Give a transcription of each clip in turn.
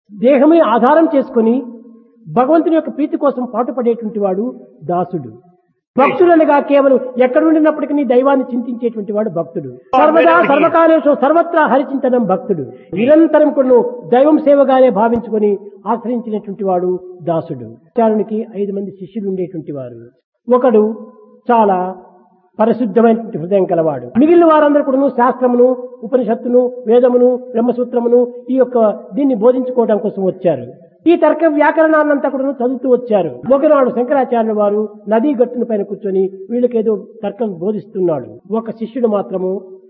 దేహమే ఆధారం చేసుకుని భగవంతుని యొక్క ప్రీతి కోసం పాటుపడేటువంటి వాడు దాసుడు భక్తులనగా కేవలం ఎక్కడ ఉండినప్పటికీ దైవాన్ని చింతించేటువంటి వాడు భక్తుడు సర్వదా సర్వకాలేషు సర్వత్రా హరిచింతనం భక్తుడు నిరంతరం కూడా దైవం సేవగానే భావించుకొని ఆశ్రయించినటువంటి వాడు దాసుడు చారునికి ఐదు మంది శిష్యులు ఉండేటువంటి వారు ఒకడు చాలా పరిశుద్ధమైనటువంటి హృదయం కలవాడు మిగిలిన వారందరూ కూడా శాస్త్రమును ఉపనిషత్తును వేదమును బ్రహ్మసూత్రమును ఈ యొక్క దీన్ని బోధించుకోవడం కోసం వచ్చారు ఈ తర్క వ్యాకరణాన్నంతా కూడా చదువుతూ వచ్చారు ఒకనాడు శంకరాచార్యుల వారు నదీ గట్టున పైన కూర్చొని వీళ్ళకేదో తర్కం బోధిస్తున్నాడు ఒక శిష్యుడు మాత్రము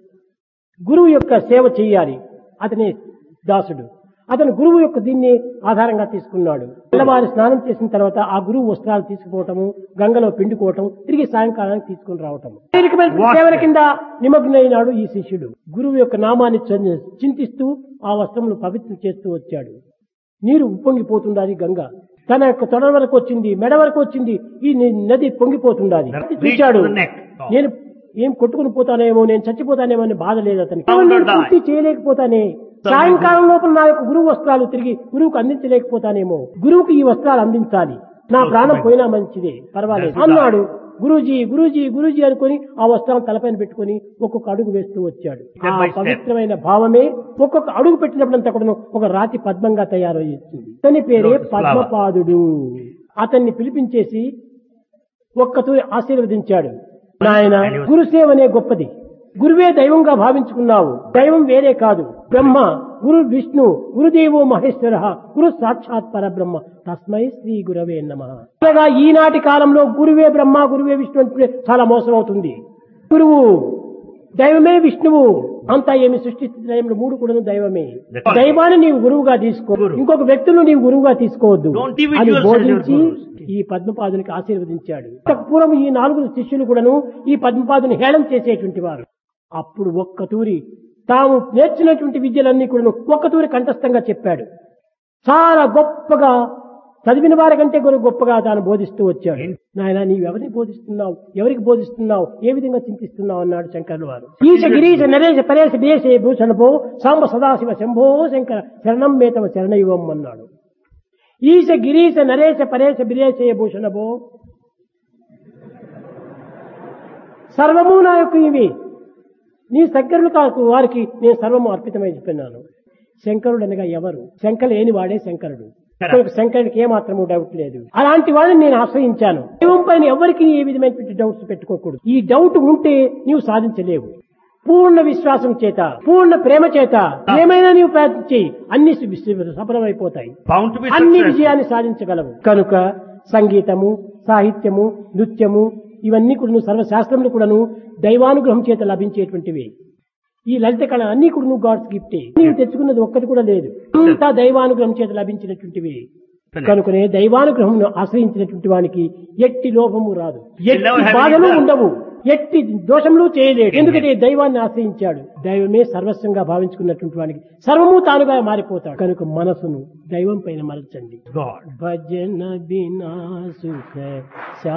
గురువు యొక్క సేవ చెయ్యాలి అతని దాసుడు అతను గురువు యొక్క దీన్ని ఆధారంగా తీసుకున్నాడు తెల్లవారి స్నానం చేసిన తర్వాత ఆ గురువు వస్త్రాలు తీసుకుపోవటము గంగలో పిండుకోవటం తిరిగి సాయంకాలానికి తీసుకుని రావటం శారీరకమైన సేవల కింద నిమగ్నైనాడు ఈ శిష్యుడు గురువు యొక్క నామాన్ని చ- చింతిస్తూ ఆ వస్త్రములు పవిత్రం చేస్తూ వచ్చాడు నీరు ఉప్పొంగిపోతుండాలి గంగ తన యొక్క తొడ వరకు వచ్చింది మెడ వరకు వచ్చింది ఈ ని- నది పొంగిపోతుండాలి చూశాడు Reach to the neck. నేను ఏం కొట్టుకుని పోతానేమో నేను చచ్చిపోతానేమో అని బాధ లేదు అతనికి Found నేను or die. పూర్తి చేయలేకపోతానే సాయంకాలం లోపల నా యొక్క గురువు వస్త్రాలు తిరిగి గురువుకు అందించలేకపోతానేమో గురువుకు ఈ వస్త్రాలు అందించాలి నా ప్రాణం పోయినా మంచిదే పర్వాలేదు అన్నాడు గురూజీ గురూజీ గురూజీ అనుకుని ఆ వస్త్రాలను తలపైన పెట్టుకుని ఒక్కొక్క అడుగు వేస్తూ వచ్చాడు Step ఆ by step. పవిత్రమైన భావమే ఒక్కొక్క అడుగు పెట్టినప్పుడంతా కూడా ఒక రాతి పద్మంగా తయారయ్యింది అతని పేరే Lotus flower. పద్మపాదుడు అతన్ని పిలిపించేసి ఒక్కతూరి ఆశీర్వదించాడు నాయన And he was- గురుసేవనే గొప్పది గురువే దైవంగా భావించుకున్నావు దైవం వేరే కాదు బ్రహ్మ గురు విష్ణు గురుదేవో మహేశ్వర గురు సాక్షాత్ పరబ్రహ్మ తస్మై శ్రీ గురవే నమ అనగా ఈనాటి కాలంలో గురువే బ్రహ్మ గురువే విష్ణు అంటే చాలా మోసం అవుతుంది గురువు దైవమే విష్ణువు అంతా ఏమి సృష్టి స్థితి మూడు కూడా దైవమే That's all. దైవాన్ని నీవు గురువుగా తీసుకో గురువు. ఇంకొక వ్యక్తులు నీవు గురువుగా తీసుకోవద్దు Don't give it అని yourself, బోధించి your gurus. ఈ పద్మపాదునికి ఆశీర్వదించాడు పూర్వం ఈ నాలుగు శిష్యులు కూడాను ఈ పద్మపాదుని హేళన చేసేటువంటి వారు అప్పుడు ఒక్క తూరి తాము నేర్చినటువంటి విద్యలన్నీ కూడాను ఒక్క తూరి కంఠస్థంగా చెప్పాడు చాలా గొప్పగా చదివిన వారి కంటే కూడా గొప్పగా తాను బోధిస్తూ వచ్చాడు నాయన నీవు ఎవరిని బోధిస్తున్నావు ఎవరికి బోధిస్తున్నావు ఏ విధంగా చింతిస్తున్నావు అన్నాడు శంకరులు వారు ఈశ గిరీశ నరేశ పరేశ దేశే భూషణపో సాంబ సదాశివ శంభో శంకర శరణం మేతవ శరణయువం అన్నాడు ఈశ గిరీశ నరేశ పరేశ బిరేశయ భూషణభో సర్వము నా యొక్క ఇవి నీ శంకరులు కాకు వారికి నేను సర్వము అర్పితమై చెప్పినాను శంకరుడు అనగా ఎవరు శంక లేని వాడే శంకరుడు కనుక శంకరుడికి ఏమాత్రము డౌట్ లేదు అలాంటి వాడిని నేను ఆశ్రయించాను దైవం పైన ఎవరికి ఏ విధమైనటువంటి డౌట్స్ పెట్టుకోకూడదు ఈ డౌట్ ఉంటే నీవు సాధించలేవు పూర్ణ విశ్వాసం చేత పూర్ణ ప్రేమ చేత ఏమైనా నీవు ప్రయత్నించి అన్ని సు- సఫలమైపోతాయి Bound to be అన్ని successful. విజయాన్ని సాధించగలవు కనుక సంగీతము సాహిత్యము నృత్యము ఇవన్నీ కూడాను సర్వశాస్త్రములు కూడాను దైవానుగ్రహం చేత లభించేటువంటివి ఈ లలిత కళ అన్ని కూడా గాడ్స్ గిఫ్టే నీవు తెచ్చుకున్నది ఒక్కటి కూడా లేదు అంతా దైవానుగ్రహం చేత లభించినటువంటివి కనుకనే దైవానుగ్రహం ఆశ్రయించినటువంటి వానికి ఎట్టి లోపము రాదు ఎట్టి never have బాధలు any ఉండవు ఎట్టి దోషములు చేయలేడు ఎందుకంటే దైవాన్ని ఆశ్రయించాడు దైవమే సర్వస్వంగా భావించుకున్నటువంటి వానికి సర్వము తానుగా మారిపోతాడు కనుక మనసును దైవం పైన మరచండి God. భజన బినా సుఖ